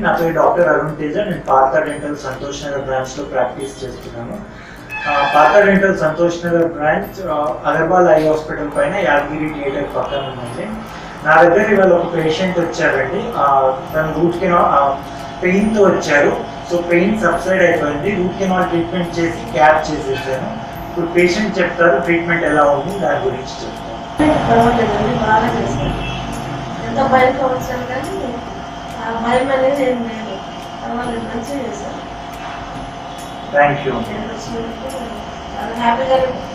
నా పేరు డాక్టర్ అరుణ్ తేజ నేను పాత డెంటల్ సంతోష్ నగర్ బ్రాంచ్లో ప్రాక్టీస్ చేస్తున్నాను ఆ, పాత డెంటల్ సంతోష్ నగర్ బ్రాంచ్ ఆ, అగర్వాల్ ఐ హాస్పిటల్ పైన యాదగిరి థియేటర్ పక్కన ఉందండి నా దగ్గర ఇవాళ ఒక పేషెంట్ వచ్చారండి ఆ, తన రూట్ కెనాల్ పెయిన్తో వచ్చారు సో పెయిన్ సబ్సైడ్ అయిపోయింది రూట్ కెనాల్ ట్రీట్మెంట్ చేసి క్యాప్ చేసేసాను ఇప్పుడు పేషెంట్ చెప్తారు ట్రీట్మెంట్ ఎలా ఉంది దాని గురించి చెప్తాను పర్వాలేదండి బాగా చేశారు ఎంత భయంతో వచ్చాను కానీ ఆ భయం అనేది ఏం లేదు పర్వాలేదు మంచిగా చేశారు థ్యాంక్ యూ నేను వచ్చినందుకు చాలా హ్యాపీగా